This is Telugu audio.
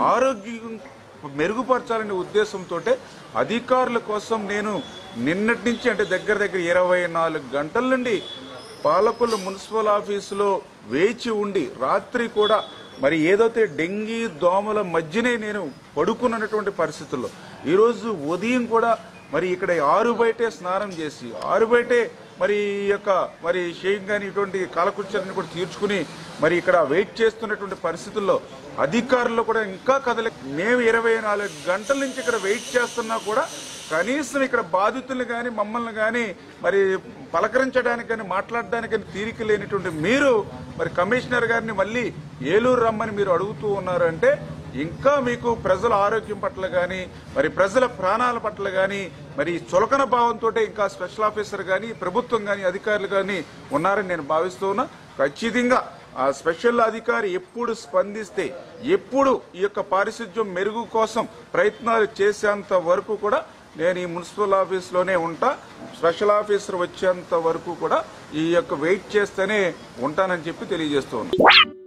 ఆరోగ్యం మెరుగుపరచాలనే ఉద్దేశంతో అధికారుల కోసం నేను నిన్నటి నుంచి అంటే దగ్గర దగ్గర ఇరవై నాలుగు గంటల నుండి పాలకొల్లు మున్సిపల్ ఆఫీసులో వేచి ఉండి రాత్రి కూడా మరి ఏదైతే డెంగీ దోమల మధ్యనే నేను పడుకున్నటువంటి పరిస్థితుల్లో ఈరోజు ఉదయం కూడా మరి ఇక్కడ ఆరు బయటే స్నానం చేసి ఆరు బయటే మరి ఈ యొక్క మరి షేక్ గాని ఇటువంటి కాలకృత్యాలను కూడా తీర్చుకుని మరి ఇక్కడ వెయిట్ చేస్తున్నటువంటి పరిస్థితుల్లో అధికారులు కూడా ఇంకా కదలే మేము ఇరవై నాలుగు గంటల నుంచి ఇక్కడ వెయిట్ చేస్తున్నా కూడా కనీసం ఇక్కడ బాధితులు కానీ మమ్మల్ని కానీ మరి పలకరించడానికి కానీ మాట్లాడడానికి కానీ తీరిక లేనిటువంటి మీరు మరి కమిషనర్ గారిని మళ్ళీ ఏలూరు రమ్మని మీరు అడుగుతూ ఉన్నారు అంటే ఇంకా మీకు ప్రజల ఆరోగ్యం పట్ల కానీ మరి ప్రజల ప్రాణాల పట్ల కానీ మరి చులకన భావంతో ఇంకా స్పెషల్ ఆఫీసర్ కానీ ప్రభుత్వం కానీ అధికారులు కానీ ఉన్నారని నేను భావిస్తూ ఉన్నా ఖచ్చితంగా ఆ స్పెషల్ అధికారి ఎప్పుడు స్పందిస్తే ఎప్పుడు ఈ యొక్క పారిశుధ్యం మెరుగు కోసం ప్రయత్నాలు చేసేంత వరకు కూడా నేను ఈ మున్సిపల్ ఆఫీస్లోనే ఉంటా స్పెషల్ ఆఫీసర్ వచ్చేంత వరకు కూడా ఈ యొక్క వెయిట్ చేస్తేనే ఉంటానని చెప్పి తెలియజేస్తూ ఉన్నా